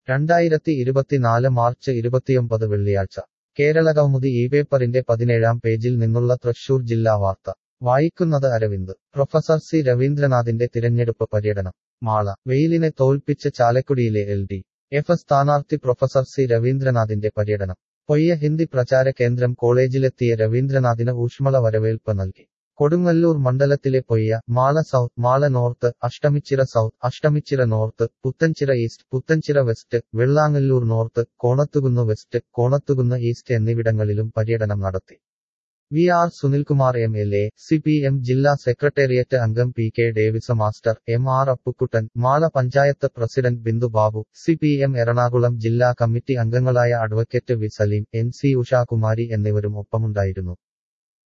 രണ്ടായിരത്തി ഇരുപത്തിനാല് മാർച്ച് ഇരുപത്തിയൊമ്പത് വെള്ളിയാഴ്ച കേരളകൗമുദി ഈ പേപ്പറിന്റെ പതിനേഴാം പേജിൽ നിന്നുള്ള തൃശൂർ ജില്ലാ വാർത്ത വായിക്കുന്നത് അരവിന്ദ് പ്രൊഫസർ സി രവീന്ദ്രനാഥിന്റെ തിരഞ്ഞെടുപ്പ് പര്യടനം മാള വെയിലിനെ തോൽപ്പിച്ച് ചാലക്കുടിയിലെ എൽ ഡി എഫ് സ്ഥാനാർത്ഥി പ്രൊഫസർ സി രവീന്ദ്രനാഥിന്റെ പര്യടനം പൊയ്യ ഹിന്ദി പ്രചാര കേന്ദ്രം കോളേജിലെത്തിയ രവീന്ദ്രനാഥിന് ഊഷ്മള വരവേൽപ്പ് നൽകി കൊടുങ്ങല്ലൂർ മണ്ഡലത്തിലെ Poyya Mala south Mala north Ashtamichira south Ashtamichira north Puthenchira east Puthenchira west Vellangallur north Konathukunnu west Konathukunnu east എന്നിവിടങ്ങളിലും പര്യടനം നടത്തി V R Sunilkumar M L A C P M ജില്ലാ സെക്രട്ടേറിയറ്റ് അംഗം P K Davis master M R Appukuttan Mala panchayat president Bindu Babu C P M Ernakulam ജില്ലാ കമ്മിറ്റി അംഗങ്ങളായ advocate V Salim N C Ushakumari എന്നിവരും ഒപ്പമുണ്ടായിരുന്നു